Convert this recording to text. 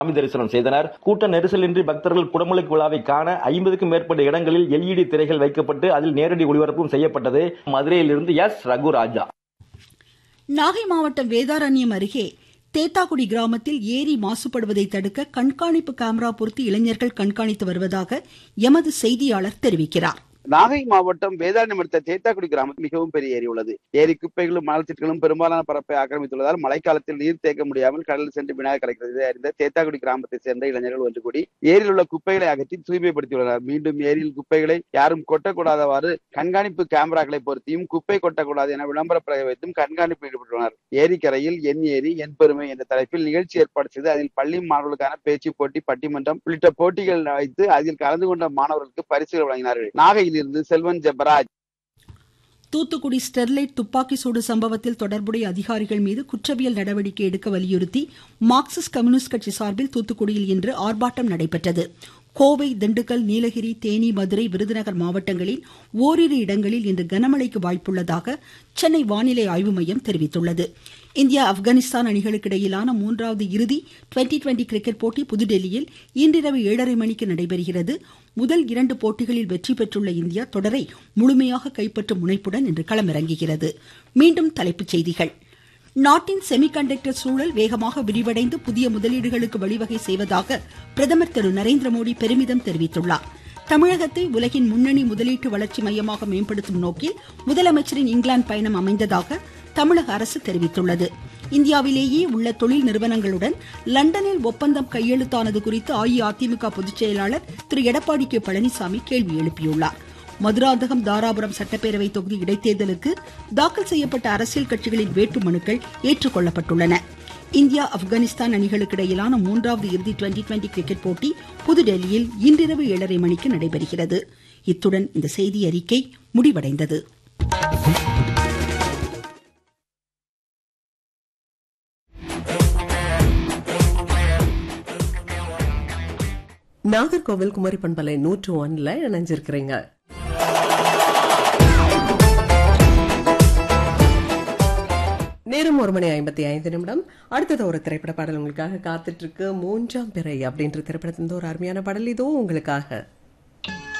சாமி தரிசனம் செய்தனர் கூட்ட நெரிசலின்றி பக்தர்கள் குடமுழுக்கு விழாவை காண ஐம்பதுக்கும் மேற்பட்ட இடங்களில் எல்இடி திரைகள் வைக்கப்பட்டு அதில் நேரடி ஒளிபரப்பும் செய்யப்பட்டது மதுரையிலிருந்து எஸ் ரகுராஜா நாகை மாவட்டம் வேதாரண்யம் அருகே தேத்தாக்குடி கிராமத்தில் ஏரி மாசுபடுவதை தடுக்க கண்காணிப்பு கேமரா பொருத்தி இளைஞர்கள் கண்காணித்து வருவதாக எமது செய்தியாளர் தெரிவிக்கிறார் நாகை மாவட்டம் வேதாரண்யம் அடுத்த தேத்தாக்குடி கிராமத்தில் மிகவும் பெரிய ஏரி உள்ளது ஏரி குப்பைகளும் மணல் திட்டுகளும் பெரும்பாலான பரப்பை ஆக்கிரமித்துள்ளதால் மழைக்காலத்தில் நீர் தேக்க முடியாமல் கடலில் சென்று வினாக கிடைக்கிறது இதை அறிந்த தேத்தாக்குடி கிராமத்தை சேர்ந்த இளைஞர்கள் ஒன்று கூடி ஏரியில் உள்ள குப்பைகளை அகற்றி தூய்மைப்படுத்தியுள்ளனர் மீண்டும் ஏரியில் குப்பைகளை யாரும் கொட்டக்கூடாதவாறு கண்காணிப்பு கேமராக்களை பொருத்தியும் குப்பை கொட்டக்கூடாது என விளம்பர பலகை வைத்தும் கண்காணிப்பில் ஈடுபட்டுள்ளனர் ஏரிக்கரையில் என் ஏரி என் பெருமை என்ற தலைப்பில் நிகழ்ச்சி ஏற்பாடு செய்து அதில் பள்ளி மாணவர்களுக்கான பேச்சு போட்டி பட்டிமன்றம் உள்ளிட்ட போட்டிகள் வைத்து அதில் கலந்து கொண்ட மாணவர்களுக்கு பரிசுகள் வழங்கினார்கள் நாகையில் இருந்து செல்வன் ஜெபராஜ் தூத்துக்குடி ஸ்டெர்லைட் துப்பாக்கி சூடு சம்பவத்தில் தொடர்புடைய அதிகாரிகள் மீது குற்றவியல் நடவடிக்கை எடுக்க வலியுறுத்தி மார்க்சிஸ்ட் கம்யூனிஸ்ட் கட்சி சார்பில் தூத்துக்குடியில் இன்று ஆர்ப்பாட்டம் நடைபெற்றது கோவை திண்டுக்கல் நீலகிரி தேனி மதுரை விருதுநகர் மாவட்டங்களில் ஓரிரு இடங்களில் இன்று கனமழைக்கு வாய்ப்புள்ளதாக சென்னை வானிலை ஆய்வு மையம் தெரிவித்துள்ளது இந்தியா ஆப்கானிஸ்தான் அணிகளுக்கு இடையிலான மூன்றாவது இறுதி டுவெண்டி டுவெண்டி கிரிக்கெட் போட்டி புதுடெல்லியில் இன்றிரவு ஏழரை மணிக்கு நடைபெறுகிறது முதல் இரண்டு போட்டிகளில் வெற்றி பெற்றுள்ள இந்தியா தொடரை முழுமையாக கைப்பற்றும் முனைப்புடன் இன்று களமிறங்குகிறது மீண்டும் தலைப்புச் செய்திகள் நாட்டின் செமிகண்டக்டர் சூழல் வேகமாக விரிவடைந்து புதிய முதலீடுகளுக்கு வழிவகை செய்வதாக பிரதமர் திரு நரேந்திர மோடி பெருமிதம் தெரிவித்துள்ளார் தமிழகத்தை உலகின் முன்னணி முதலீட்டு வளர்ச்சி மையமாக மேம்படுத்தும் நோக்கில் முதலமைச்சரின் இங்கிலாந்து பயணம் அமைந்ததாக தமிழக அரசு தெரிவித்துள்ளது இந்தியாவிலேயே உள்ள தொழில் நிறுவனங்களுடன் லண்டனில் ஒப்பந்தம் கையெழுத்தானது குறித்து அஇஅதிமுக பொதுச் செயலாளர் திரு எடப்பாடி கே பழனிசாமி கேள்வி எழுப்பியுள்ளார் மதுராந்தகம் தாராபுரம் சட்டப்பேரவை தொகுதி இடைத்தேர்தலுக்கு தாக்கல் செய்யப்பட்ட அரசியல் கட்சிகளின் வேட்புமனுக்கள் ஏற்றுக்கொள்ளப்பட்டுள்ளன இந்தியா ஆப்கானிஸ்தான் அணிகளுக்கு இடையிலான மூன்றாவது இறுதி டுவெண்டி டுவெண்டி கிரிக்கெட் போட்டி புதுடெல்லியில் இன்றிரவு ஏழரை மணிக்கு நடைபெறுகிறது இத்துடன் இந்த செய்தி அறிக்கை முடிவடைந்தது நாகர்கோவில் குமரி பண்பலை நூற்று ஒன்ல இணைஞ்சிருக்கிறீங்க நேரம் ஒரு மணி ஐம்பத்தி ஐந்து நிமிடம் அடுத்தது ஒரு திரைப்பட பாடல் உங்களுக்காக காத்துட்டு இருக்கு மூன்றாம் பிறை அப்படின்ற திரைப்படத்தின் ஒரு அருமையான பாடல் இதோ உங்களுக்காக